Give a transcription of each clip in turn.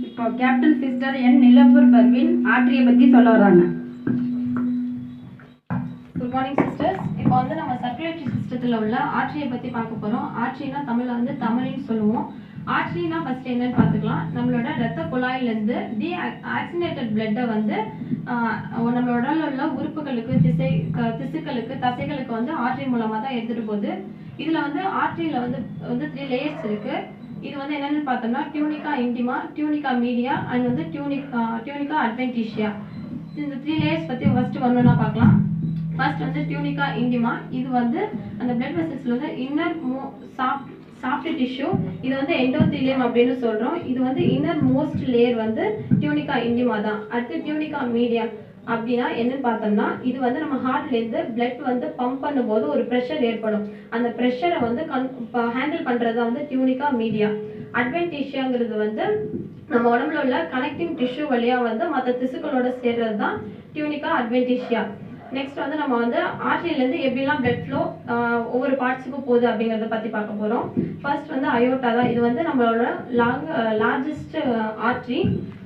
இப்போ captain sister என் நிலப்பூர் பர்வீன் ஆற்றியை பற்றி சொல்ல வராங்க குட் மார்னிங் சிஸ்டர்ஸ் இப்போ வந்து நம்ம சர்க்குலேட்டரி சிஸ்டத்தில் உள்ள ஆட்சியை பற்றி பார்க்க போகிறோம் ஆட்சினா தமிழில் வந்து தமிழ்னு சொல்லுவோம் ஆட்சினா ஃபர்ஸ்ட் என்னன்னு பார்த்துக்கலாம் நம்மளோட ரத்த குழாயிலேருந்து டி ஆக்சினேட்டட் பிளட்டை வந்து ஆஹ், நம்மளோட உடல்ல உள்ள உறுப்புகளுக்கு திசை க- திசுக்களுக்கு தசைகளுக்கு வந்து ஆட்ரி மூலமாக தான் எடுத்துகிட்டு போகுது இதில் வந்து ஆட்ரியில் வந்து வந்து த்ரீ லேயர்ஸ் இருக்குது இது வந்து என்னென்னு பார்த்தோம்னா tunica intima tunica media and வந்து டியூனிக் டியூனிகா அட்வென்டிஷியா இந்த த்ரீ லேயர்ஸ் பற்றி ஃபர்ஸ்ட் ஒன்றுனா பார்க்கலாம் ஃபர்ஸ்ட் வந்து டியூனிகா இண்டிமா இது வந்து அந்த பிளட் வெசல்ஸ்ல வந்து இன்னர் மோ சாஃப்ட் சாஃப்ட் டிஷ்யூ இது வந்து எண்டோத்திலியம் அப்படின்னு சொல்றோம் இது வந்து இன்னர் மோஸ்ட் லேயர் வந்து டியூனிகா இண்டிமா தான் அடுத்து டியூனிகா மீடியா அப்படின்னா என்னன்னு பார்த்தோம்னா இது வந்து நம்ம ஹார்ட்ல இருந்து பிளட் வந்து பம்ப் பண்ணும்போது ஒரு ப்ரெஷர் ஏற்படும் அந்த ப்ரெஷரை வந்து ஹேண்டில் பண்றது வந்து டியூனிகா மீடியா அட்வென்டிஷியாங்கிறது வந்து நம்ம உடம்புல உள்ள கனெக்டிங் டிஷ்யூ வழியா வந்து மற்ற திசுக்களோட சேர்றது தான் டியூனிகா அட்வென்டிஷியா நெக்ஸ்ட் வந்து நம்ம வந்து ஆர்டரியிலேருந்து எப்படிலாம் பிளட் ஃப்ளோ ஒவ்வொரு பார்ட்ஸுக்கும் போகுது அப்படிங்கிறத பற்றி பார்க்க போகிறோம் ஃபர்ஸ்ட் வந்து அயோட்டா தான் இது வந்து நம்மளோட லாங் லார்ஜஸ்ட் ஆர்ட்ரி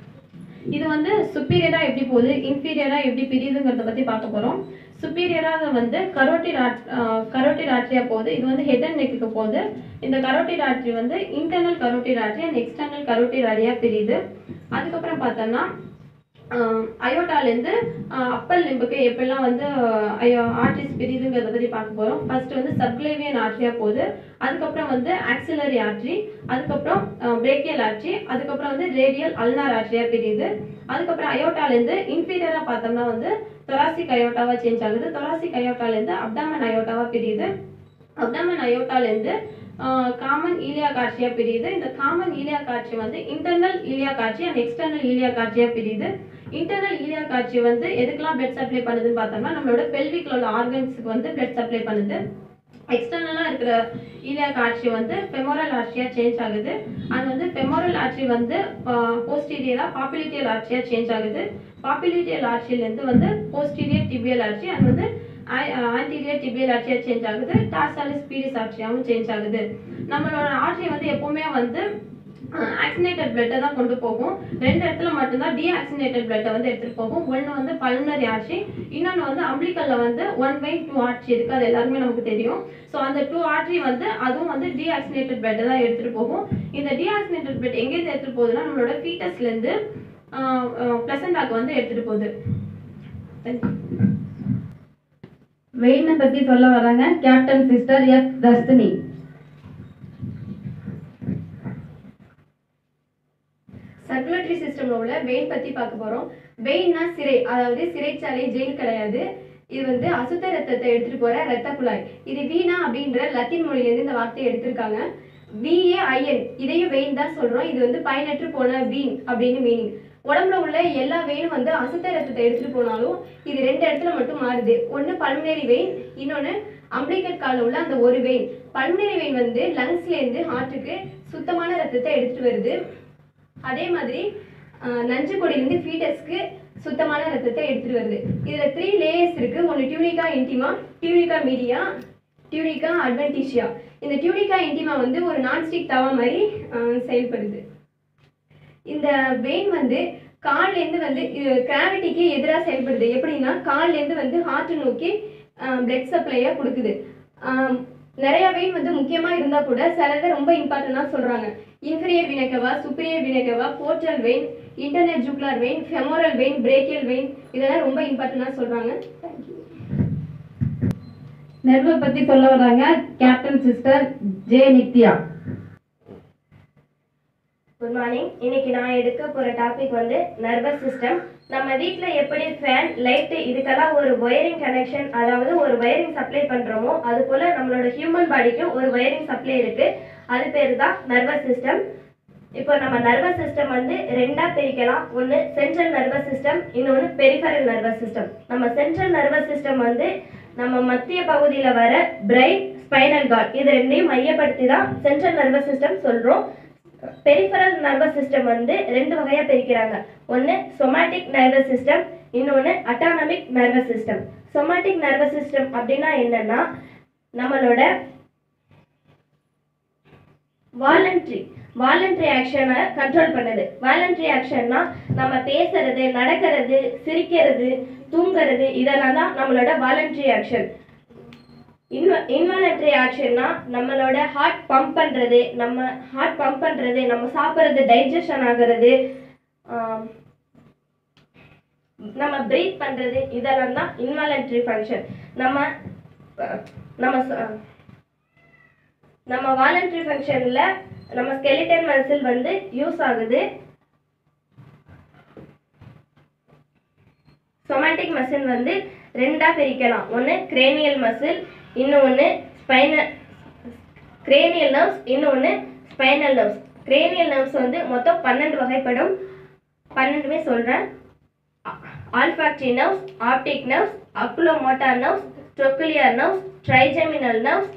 இது வந்து சுப்பீரியரா எப்படி போகுது இன்ஃபீரியரா எப்படி பிரியுதுங்கிறத பத்தி பார்க்க போறோம் சுப்பீரியராக வந்து கரோட்டிட் கரோட்டிட் ஆர்ட்ரியா போகுது இது வந்து ஹெட் அண்ட் நெக்குக்கு போகுது இந்த கரோட்டிட் ஆர்ட்ரி வந்து internal carotid artery and external carotid arteria பிரியுது அதுக்கப்புறம் பார்த்தோம்னா அயோட்டாலேருந்து அப்பல் லிம்புக்கு எப்படிலாம் வந்து ஐயோ ஆர்டிஸ் பிரியுதுங்கிறத பற்றி பார்க்க போகிறோம் ஃபர்ஸ்ட் வந்து சப்க்ளேவியன் ஆர்ட்ரியா போகுது அதுக்கப்புறம் வந்து ஆக்சிலரி ஆர்ட்ரி அதுக்கப்புறம் பிரேக்கியல் ஆர்ட்ரி அதுக்கப்புறம் வந்து ரேடியல் அல்னார் ஆர்ட்ரியா பிரியுது அதுக்கப்புறம் அயோட்டாலேருந்து இன்ஃபீரியராக பார்த்தோம்னா வந்து தொராசிக் அயோட்டாவா சேஞ்ச் ஆகுது தொராசிக் அயோட்டாலேருந்து அப்டாமன் அயோட்டாவா பிரியுது அப்டாமன் அயோட்டாலேருந்து காமன் ஈலியா காட்சியா பிரியுது இந்த காமன் ஈலியா காட்சி வந்து இன்டர்னல் ஈலியா காட்சி அண்ட் எக்ஸ்டர்னல் ஈலியா காட்சியா பிரியுது இன்டர்னல் ஈலியா காட்சி வந்து எதுக்கெல்லாம் பிளட் சப்ளை பண்ணுதுன்னு பார்த்தோம்னா நம்மளோட பெல்விக்ல உள்ள ஆர்கன்ஸ்க்கு வந்து பிளட் சப்ளை பண்ணுது எக்ஸ்டர்னலாக இருக்கிற ஈலியா காட்சி வந்து ஃபெமோரல் ஆர்ச்சியாக சேஞ்ச் ஆகுது அது வந்து ஃபெமோரல் ஆர்ச்சி வந்து போஸ்டீரியராக பாப்புலிட்டியல் ஆர்ச்சியாக சேஞ்ச் ஆகுது பாப்புலிட்டியல் ஆர்ச்சியிலேருந்து வந்து போஸ்டீரியர் டிபியல் ஆர்ச்சி அது வந்து ஆன்டீரியர் டிபியல் ஆர்ச்சியாக சேஞ்ச் ஆகுது டார்சாலிஸ் பீரிஸ் ஆர்ச்சியாகவும் சேஞ்ச் ஆகுது நம்மளோட ஆர்ச்சி வந்து எப்பவுமே வந்து ஆக்சினேட்டட் பிளட்டை தான் கொண்டு போகும் ரெண்டு இடத்துல மட்டும்தான் டீஆக்சினேட்டட் பிளட்டை வந்து எடுத்துகிட்டு போகும் ஒன்று வந்து பல்னரி ஆர்ச்சி இன்னொன்று வந்து அம்பிளிக்கல்ல வந்து ஒன் பை டூ ஆர்ச்சி இருக்குது அது எல்லாருமே நமக்கு தெரியும் ஸோ அந்த டூ ஆர்ச்சி வந்து அதுவும் வந்து டீஆக்சினேட்டட் பிளட்டை தான் எடுத்துகிட்டு போகும் இந்த டீஆக்சினேட்டட் பிளட் எங்கேருந்து எடுத்துகிட்டு போகுதுன்னா நம்மளோட ஃபீட்டஸ்லேருந்து ப்ளசண்டாக்கு வந்து எடுத்துகிட்டு போகுது தேங்க்யூ வெயினை பற்றி சொல்ல வராங்க captain sister S Dharshini circulatory சிஸ்டம்ல உள்ள வெயின் பத்தி பார்க்க போறோம் வெயின்னா சிறை அதாவது சிறைச்சாலை ஜெயில் கிடையாது இது வந்து அசுத்த ரத்தத்தை எடுத்துட்டு போற ரத்த குழாய் இது வீணா அப்படின்ற லத்தீன் மொழியிலிருந்து இந்த வார்த்தையை எடுத்திருக்காங்க விஏஐஎன் இதையும் வெயின் தான் சொல்றோம் இது வந்து பயனற்று போன வீண் அப்படின்னு மீனிங் உடம்புல உள்ள எல்லா வெயினும் வந்து அசுத்த ரத்தத்தை எடுத்துட்டு போனாலும் இது ரெண்டு இடத்துல மட்டும் மாறுது ஒன்று பல்மனரி வெயின் இன்னொன்று அம்பிளிக்கல் காலில் உள்ள அந்த ஒரு வெயின் பல்மனரி வெயின் வந்து லங்ஸ்லேருந்து ஹார்ட்டுக்கு சுத்தமான ரத்தத்தை எடுத்துட்டு வருது அதே மாதிரி அஹ், நஞ்சு கொடியிலேருந்து ஃபீட்டஸ்க்கு சுத்தமான ரத்தத்தை எடுத்துட்டு வருது இதில் த்ரீ லேயர்ஸ் இருக்கு ஒன்று tunica intima tunica media tunica adventitia இந்த டியூனிகா இன்டிமா வந்து ஒரு நான்ஸ்டிக் தவா மாதிரி அஹ், செயல்படுது இந்த வெயின் வந்து கால்லேருந்து வந்து கிராவிட்டிக்கு எதிராக செயல்படுது எப்படின்னா கால்லேருந்து வந்து ஹார்ட் நோக்கி பிளட் சப்ளையை கொடுக்குது ஆம், நிறைய வெயின் வந்து முக்கியமாக இருந்தால் கூட சிலதை ரொம்ப இம்பார்ட்டண்டாக சொல்கிறாங்க inferior vena cava superior vena cava portal vein internal jugular vein femoral vein brachial vein இதெல்லாம் ரொம்ப இம்பார்ட்டண்டாக சொல்கிறாங்க தேங்க்யூ நெர்வை பற்றி சொல்ல வராங்க captain sister J Nithya good morning இன்னைக்கு நான் எடுக்க போற டாபிக் வந்து நர்வஸ் சிஸ்டம் நம்ம வீட்டில் எப்படி ஃபேன் லைட்டு இதுக்கெல்லாம் ஒரு ஒயரிங் கனெக்ஷன் அதாவது ஒரு ஒயரிங் சப்ளை பண்றோமோ அது போல நம்மளோட ஹியூமன் பாடிக்கும் ஒரு ஒயரிங் சப்ளை இருக்கு அது பேர் தான் நர்வஸ் சிஸ்டம் இப்போ நம்ம நர்வஸ் சிஸ்டம் வந்து ரெண்டா பிரிக்கலாம் ஒன்று சென்ட்ரல் நர்வஸ் சிஸ்டம் இன்னொன்று பெரிஃபரல் நர்வஸ் சிஸ்டம் நம்ம சென்ட்ரல் நர்வஸ் சிஸ்டம் வந்து நம்ம மத்திய பகுதியில் வர பிரைன் ஸ்பைனல் கார்ட் இது ரெண்டையும் மையப்படுத்தி தான் சென்ட்ரல் நர்வஸ் சிஸ்டம் சொல்கிறோம் பெரிஃபரல் நர்வஸ் சிஸ்டம் வந்து ரெண்டு வகையா பிரிக்கிறாங்க ஒன்று சொமாட்டிக் நர்வஸ் சிஸ்டம் இன்னொன்று autonomic nervous system somatic nervous system அப்படின்னா என்னன்னா நம்மளோட வாலண்ட்ரி வாலண்டரி ஆக்ஷனை கண்ட்ரோல் பண்ணுது வாலண்டரி ஆக்ஷன்னா நம்ம பேசுறது நடக்கிறது சிரிக்கிறது தூங்குறது இதெல்லாம் தான் நம்மளோட வாலண்டரி ஆக்ஷன் இன்வ இன்வாலண்டரி ஆக்ஷன்னா நம்மளோட ஹார்ட் பம்ப் பண்ணுறது நம்ம ஹார்ட் பம்ப் பண்ணுறது நம்ம சாப்பிட்றது டைஜஷன் ஆகிறது ஆம், நம்ம பிரீத் பண்ணுறது இதெல்லாம் தான் இன்வாலண்டரி ஃபங்க்ஷன் நம்ம அஹ், நம்ம ச- நம்ம வாலண்டரி ஃபங்க்ஷனில் நம்ம ஸ்கெலிட்டன் மசில் வந்து யூஸ் ஆகுது சொமேட்டிக் மசில் வந்து ரெண்டாக பிரிக்கலாம் ஒன்று கிரேனியல் மசில் இன்னொன்று ஸ்பைனல் கிரேனியல் நர்வ்ஸ் இன்னொன்று ஸ்பைனல் நர்வ்ஸ் கிரேனியல் நர்வ்ஸ் வந்து மொத்தம் பன்னெண்டு வகைப்படும் பன்னெண்டுமே சொல்கிறேன் olfactory nerves optic nerves oculomotor nerves trochlear nerves trigeminal nerves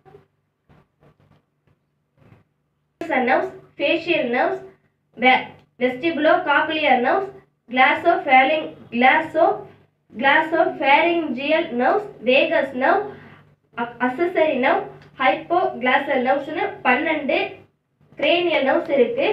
nerves, facial nerves, ve- vestibulocochlear nerves, glossopharyngeal, glasso, glossopharyngeal nerves, vagus nerve, ac- accessory nerve, hypoglossal nervesனு பன்னெண்டு cranial nerves இருக்கு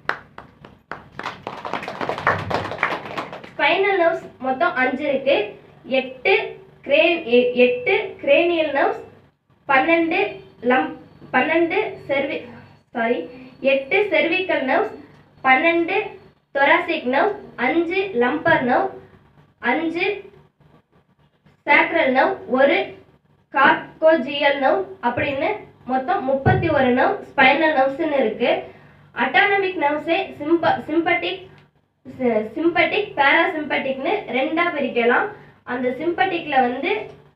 spinal nerves மொத்தம் அஞ்சு இருக்கு எட்டு கிரே எ- எட்டு cranial nerves பன்னெண்டு லம் பன்னெண்டு செர்வி சாரி எட்டு செர்விக்கல் நர்வ்ஸ் பன்னெண்டு தொராசிக் நர்வ் அஞ்சு லம்பர் நர்வ் அஞ்சு சாக்ரல் நர்வ் ஒரு கார்கோஜியல் நர்வ் அப்படின்னு மொத்தம் முப்பத்தி ஒரு நர்வ் ஸ்பைனல் நர்வ்ஸ்னு இருக்கு அட்டானமிக் நர்வ்ஸே சிம்ப சிம்பட்டிக் சிம்பட்டிக் பேராசிம்பட்டிக்னு ரெண்டா பிரிக்கலாம் அந்த சிம்பட்டிக்ல வந்து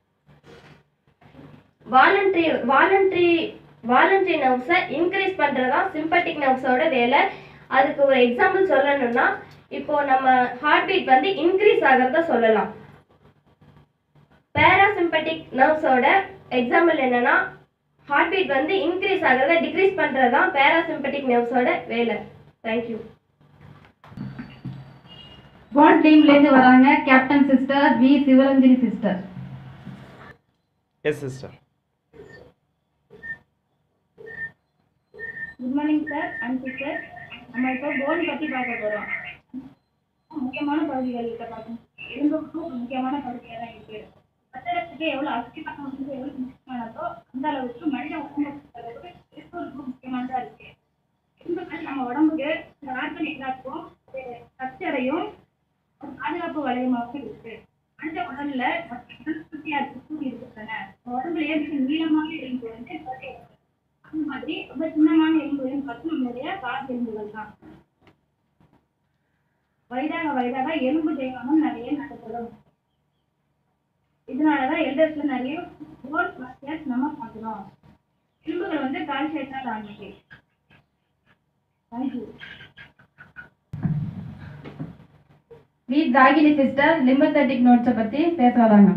வாலண்டரி வாலண்டரி வாலண்டரி நர்வ்ஸை இன்க்ரீஸ் பண்ணுறதா சிம்பட்டிக் நர்வ்ஸோட வேலை அதுக்கு ஒரு எக்ஸாம்பிள் சொல்லணும்னா இப்போ நம்ம ஹார்ட் பீட் வந்து இன்க்ரீஸ் ஆகிறத சொல்லலாம் பேராசிம்பட்டிக் நர்வ்ஸோட எக்ஸாம்பிள் என்னன்னா ஹார்ட் பீட் வந்து இன்க்ரீஸ் ஆகிறத டிக்ரீஸ் பண்ணுறது தான் பேராசிம்பட்டிக் நர்வ்ஸோட வேலை தேங்க்யூ வாட் டீம்லேருந்து வராங்க captain sister V Sivaranjani sister S sister good morning sir and sister நம்ம இப்போ போன் பற்றி பார்க்க போகிறோம் முக்கியமான பகுதிகள் இருக்க பார்க்கணும் எலும்புக்கும் ஒரு முக்கியமான பகுதியாக தான் இருக்கு கட்டடத்துக்கு எவ்வளோ அஸ்திவாரம் வந்து எவ்வளோ முக்கியமானதோ அந்த அளவுக்கு மனித உடம்புக்கு எலும்பு ரொம்ப முக்கியமானதாக இருக்கு எலும்புகள் நம்ம உடம்புக்கு இந்த ஆர்கன் எல்லாத்துக்கும் ஸ்ட்ரக்சரையும் ஒரு பாதுகாப்பு வளையமாகவும் இருக்கு மனித உடல்ல சுத்தியா இருக்கு இருக்கின்றன உடம்புலயே மிக நீளமான எலும்பு வந்து தொண்டை இருக்கு. அந்த மாதிரி ரொம்ப சின்னமான எலும்புகள்னு பார்த்து நம்மளுடைய காது எலும்புகள் தான் வயதாக வயதாக எலும்பு தேய்மானம் நிறைய நடப்படும் இதனாலதான் எல்டர்ஸ்ல நிறைய போன் ஃபிராக்சர்ஸ் நம்ம பார்க்கிறோம் எலும்புகள் வந்து கால்சியத்தால் ஆனது thank you V Thagini sister lymphatic நோட்ஸை பற்றி பேச வராங்க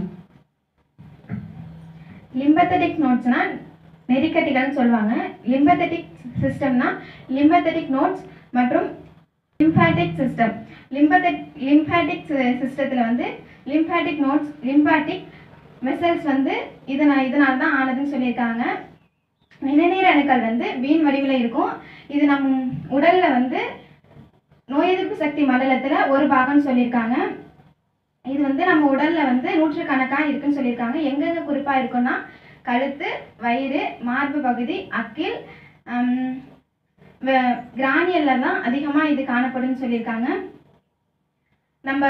லிம்பத்தட்டிக் நோட்ஸ்னா நெறிக்கட்டிகள்னு சொல்லுவாங்க லிம்பத்தட்டிக் சிஸ்டம்னா லிம்பத்தட்டிக் நோட்ஸ் மற்றும் லிம்பாட்டிக் சிஸ்டம் லிம்பத்தட் லிம்பாட்டிக் சிஸ்டத்தில் வந்து லிம்பாட்டிக் நோட்ஸ் லிம்பாட்டிக் வெசல்ஸ் வந்து இதனால் இதனால தான் ஆனதுன்னு சொல்லியிருக்காங்க நிணநீர் அணுக்கள் வந்து வீண் வடிவில் இருக்கும் இது நம் உடலில் வந்து நோய் எதிர்ப்பு சக்தி மண்டலத்தில் ஒரு பாகம்னு சொல்லியிருக்காங்க இது வந்து நம்ம உடல்ல வந்து நூற்றுக்கணக்காக இருக்குன்னு சொல்லியிருக்காங்க எங்கெங்க குறிப்பாக இருக்குன்னா கழுத்து வயிறு மார்பு பகுதி அக்கில் ஹம், வ- கிரானியல்ல தான் அதிகமாக இது காணப்படும்னு சொல்லியிருக்காங்க நம்ம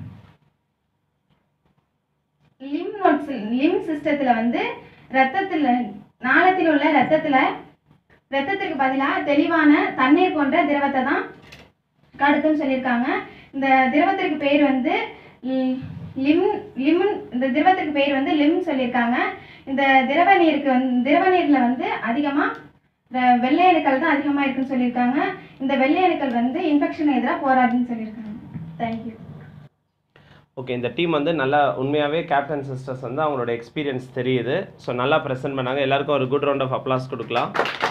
லிம் நோட்ஸ் லிம் சிஸ்டத்தில் வந்து ரத்தத்தில் நாளத்தில் உள்ள ரத்தத்தில் ரத்தத்துக்கு பதிலாக தெளிவான தண்ணீர் போன்ற திரவத்தை தான் கடத்துன்னு சொல்லியிருக்காங்க இந்த திரவத்திற்கு பேர் வந்து ல்- லிம் லிம் இந்த திரவத்திற்கு பேர் வந்து லிம் சொல்லியிருக்காங்க இந்த திரவ நீருக்கு வந்து திரவ நீரில் வந்து அதிகமாக இந்த வெள்ளை அணுக்கள் தான் அதிகமாக இருக்குன்னு சொல்லியிருக்காங்க இந்த வெள்ளை அணுக்கள் வந்து இன்ஃபெக்ஷன் எதிராக போராடுன்னு சொல்லியிருக்காங்க தேங்க்யூ ஓகே இந்த டீம் வந்து நல்லா உண்மையாகவே கேப்டன் சிஸ்டர்ஸ் வந்து அவங்களோட எக்ஸ்பீரியன்ஸ் தெரியுது ஸோ நல்லா ப்ரெசென்ட் பண்ணாங்க எல்லாருக்கும் ஒரு குட் ரவுண்ட் ஆஃப் அப்ளாஸ் கொடுக்கலாம்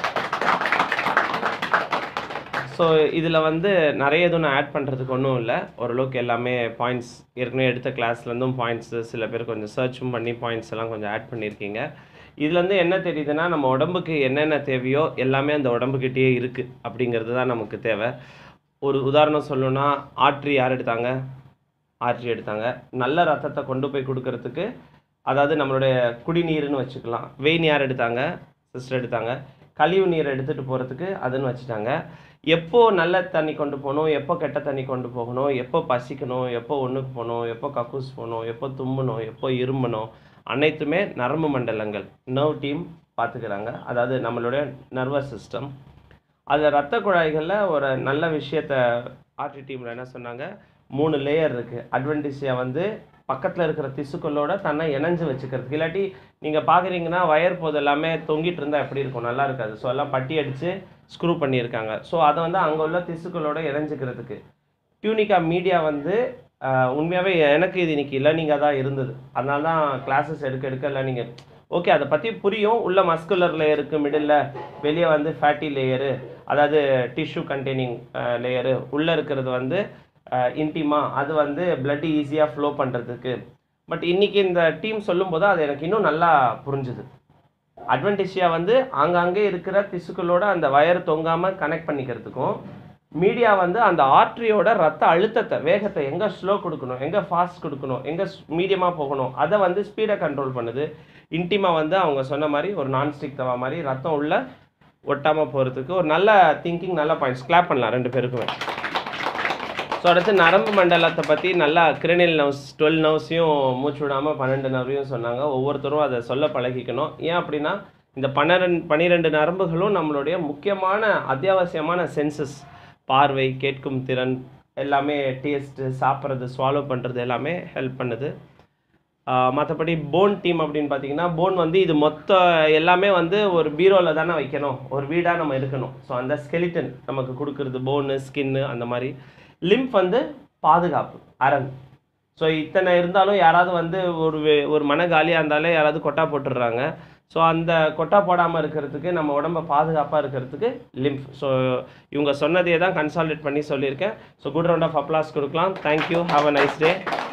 ஸோ இதில் வந்து நிறைய எதுவும் நான் ஆட் பண்ணுறதுக்கு ஒன்றும் இல்லை ஓரளவுக்கு எல்லாமே பாயிண்ட்ஸ் ஏற்கனவே எடுத்த கிளாஸ்லேருந்தும் பாயிண்ட்ஸு சில பேர் கொஞ்சம் சர்ச்சும் பண்ணி பாயிண்ட்ஸ் எல்லாம் கொஞ்சம் ஆட் பண்ணியிருக்கீங்க இதுலேருந்து என்ன தெரியுதுன்னா நம்ம உடம்புக்கு என்னென்ன தேவையோ எல்லாமே அந்த உடம்புக்கிட்டேயே இருக்குது அப்படிங்கிறது தான் நமக்கு தேவை ஒரு உதாரணம் சொல்லணும்னா ஆட்ரி யார் எடுத்தாங்க ஆட்ரி எடுத்தாங்க நல்ல ரத்தத்தை கொண்டு போய் கொடுக்கறதுக்கு அதாவது நம்மளுடைய குடிநீர்னு வச்சுக்கலாம் வெயின் யார் எடுத்தாங்க சிஸ்டர் எடுத்தாங்க கழிவு நீரை எடுத்துகிட்டு போகிறதுக்கு அதுன்னு வச்சுட்டாங்க எப்போ நல்ல தண்ணி கொண்டு போகணும் எப்போ கெட்ட தண்ணி கொண்டு போகணும் எப்போ பசிக்கணும் எப்போ ஒன்றுக்கு போகணும் எப்போ கக்கூஸ் போகணும் எப்போ தும்பணும் எப்போ இரும்பணும் அனைத்துமே நரம்பு மண்டலங்கள் நர்வ் டீம் பார்த்துக்கிறாங்க அதாவது நம்மளுடைய நர்வஸ் சிஸ்டம் அதில் ரத்த குழாய்களில் ஒரு நல்ல விஷயத்த ஆர்டி டீமில் என்ன சொன்னாங்க மூணு லேயர் இருக்குது அட்வென்டிஸியா வந்து பக்கத்தில் இருக்கிற திசுக்களோட தன்னை இணைஞ்சு வச்சுக்கிறதுக்கு இல்லாட்டி நீங்கள் பார்க்குறீங்கன்னா வயர் போது எல்லாமே தொங்கிட்டு இருந்தால் எப்படி இருக்கும் நல்லா இருக்காது ஸோ எல்லாம் பட்டி அடித்து ஸ்க்ரூ பண்ணியிருக்காங்க ஸோ அதை வந்து அங்கே உள்ள திசுக்களோட இணைஞ்சிக்கிறதுக்கு டியூனிகா மீடியா வந்து ஆஹ், உண்மையாகவே எனக்கு இது இன்னைக்கு லேர்னிங்காக தான் இருந்தது அதனால தான் கிளாஸஸ் எடுக்க எடுக்க லேர்னிங் ஓகே அதை பற்றி புரியும் உள்ள மஸ்குலர் லேயருக்கு மிடில் வெளியே வந்து ஃபேட்டி லேயரு அதாவது டிஷ்யூ கண்டெய்னிங் லேயரு உள்ளே இருக்கிறது வந்து இன்டிமா அது வந்து பிளட் ஈஸியாக ஃப்ளோ பண்ணுறதுக்கு பட் இன்னைக்கு இந்த டீம் சொல்லும்போது அது எனக்கு இன்னும் நல்லா புரிஞ்சுது அட்வென்டிஷியா வந்து ஆங்காங்கே இருக்கிற திசுக்களோட அந்த வயர் தொங்காமல் கனெக்ட் பண்ணிக்கிறதுக்கும் மீடியா வந்து அந்த ஆர்ட்ரியோட ரத்த அழுத்தத்தை வேகத்தை எங்கே ஸ்லோ கொடுக்கணும் எங்கே ஃபாஸ்ட் கொடுக்கணும் எங்கே மீடியமாக போகணும் அதை வந்து ஸ்பீடை கண்ட்ரோல் பண்ணுது இன்டிமா வந்து அவங்க சொன்ன மாதிரி ஒரு நான்ஸ்டிக் தவா மாதிரி ரத்தம் உள்ள ஒட்டாமல் போகிறதுக்கு ஒரு நல்ல திங்கிங் நல்ல பாயிண்ட்ஸ் கிளாப் பண்ணலாம் ரெண்டு பேருக்குமே ஸோ அடுத்து நரம்பு மண்டலத்தை பற்றி நல்லா கிரினில் நர்வ்ஸ் டுவெல் நர்வ்ஸையும் மூச்சு விடாமல் பன்னெண்டு நர்வையும் சொன்னாங்க ஒவ்வொருத்தரும் அதை சொல்ல பழகிக்கணும் ஏன் அப்படின்னா இந்த பன்னிரெண்டு பன்னிரெண்டு நரம்புகளும் நம்மளுடைய முக்கியமான அத்தியாவசியமான சென்சஸ் பார்வை கேட்கும் திறன் எல்லாமே டேஸ்ட்டு சாப்பிட்றது ஸ்வாலோ பண்ணுறது எல்லாமே ஹெல்ப் பண்ணுது மற்றபடி போன் டீம் அப்படின்னு பார்த்தீங்கன்னா போன் வந்து இது மொத்த எல்லாமே வந்து ஒரு பீரோவில் தானே வைக்கணும் ஒரு வீடாக நம்ம இருக்கணும் ஸோ அந்த ஸ்கெலிட்டன் நமக்கு கொடுக்குறது போனு ஸ்கின்னு அந்த மாதிரி லிம்ப் வந்து பாதுகாப்பு அரண் ஸோ இத்தனை இருந்தாலும் யாராவது வந்து ஒரு வே- ஒரு மன காலியாக இருந்தாலே யாராவது கொட்டா போட்டுடுறாங்க ஸோ அந்த கொட்டா போடாமல் இருக்கிறதுக்கு நம்ம உடம்ப பாதுகாப்பாக இருக்கிறதுக்கு லிம்ப் ஸோ இவங்க சொன்னதையே தான் கன்சால்டேட் பண்ணி சொல்லியிருக்கேன் so good round of applause கொடுக்கலாம் thank you have a nice day